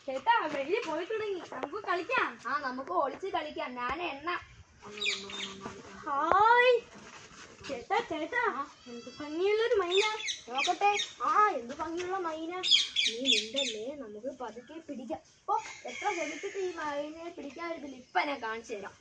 ചേട്ടാ വെള്ളി പോയി തുടങ്ങി നമുക്ക് കളിക്കാം ആ നമുക്ക് ഒളിച്ച് കളിക്കാം ഞാൻ എണ്ണ ഹായ് ചേട്ടാ ചേട്ടാ എന്ത് ഭംഗിയുള്ളൊരു മൈന നോക്കട്ടെ ആ എന്ത് ഭംഗിയുള്ള മൈന നീ മിണ്ടല്ലേ നമുക്ക് പതുക്കെ പിടിക്കാം ഓ എത്ര ശ്രമിച്ചിട്ട് ഈ മൈനയെ പിടിക്കാതിരുന്നില്ല ഇപ്പൊ ഞാൻ കാണിച്ചു തരാം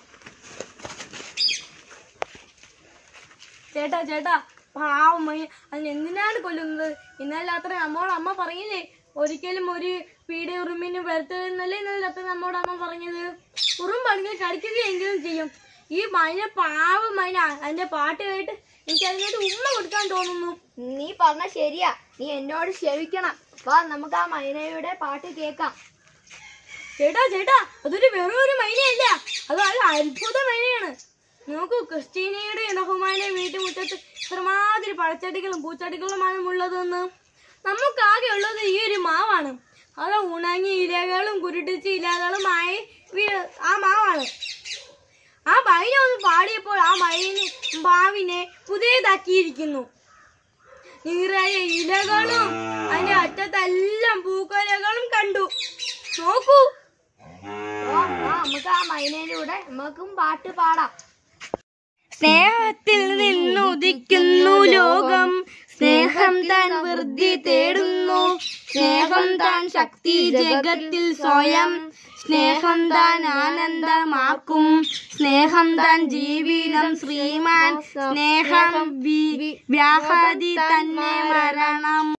ചേട്ടാ ചേട്ടാ പാവം മൈന അതിന് എന്തിനാണ് കൊല്ലുന്നത് ഇന്നലെ രാത്രി നമ്മോട് അമ്മ പറഞ്ഞില്ലേ ഒരിക്കലും ഒരു പീഡ ഉറുമ്പിന് വരുത്തതെന്നല്ലേ ഇന്നലെ രാത്രി നമ്മോട് അമ്മ പറഞ്ഞത് ഉറുമ്പാണെങ്കിൽ കടിക്കുകയെങ്കിലും ചെയ്യും ഈ മൈന പാവം മൈന അതിന്റെ പാട്ട് കേട്ട് എനിക്ക് അതിനോട് ഉമ്മ കൊടുക്കാൻ തോന്നുന്നു നീ പറഞ്ഞ ശരിയാ നീ എന്നോട് ക്ഷമിക്കണം വാ നമുക്ക് ആ മൈനയുടെ പാട്ട് കേക്കാം ചേട്ടാ ചേട്ടാ അതൊരു വെറും ഒരു മൈനയല്ല അത് ഒരു അത്ഭുത മൈനയാണ് നോക്കൂ ക്രിസ്റ്റീനയുടെ റഹ്മാന്റെ വീട്ടുമുറ്റത്ത് ഇത്രമാതിരി പഴച്ചടികളും പൂച്ചടികളുമാണ് ഉള്ളതെന്ന് നമുക്കാകെ ഉള്ളത് ഈ ഒരു മാവാണ് അത് ഉണങ്ങിയ ഇലകളും കുരുട്ടിച്ച ഇലകളുമായി വീ- ആ മാവാണ് ആ മൈന ഒന്ന് പാടിയപ്പോൾ ആ മൈന് മാവിനെ പുതിയതാക്കിയിരിക്കുന്നു നിറയെ ഇലകളും അതിന്റെ അറ്റത്തെല്ലാം പൂക്കലകളും കണ്ടു നോക്കൂ ഓ വാ നമുക്ക് ആ മൈനയിലൂടെ നമുക്കും പാട്ട് പാടാം സ്നേഹത്തിൽ നിന്നുദിക്കുന്നു ലോകം സ്നേഹം താൻ വൃദ്ധി തേടുന്നു സ്നേഹം താൻ ശക്തി ജഗത്തിൽ സ്വയം സ്നേഹം താൻ ആനന്ദമാക്കും സ്നേഹം താൻ ജീവിതം ശ്രീമാൻ സ്നേഹം വി- വ്യാഹതി തന്നെ മരണം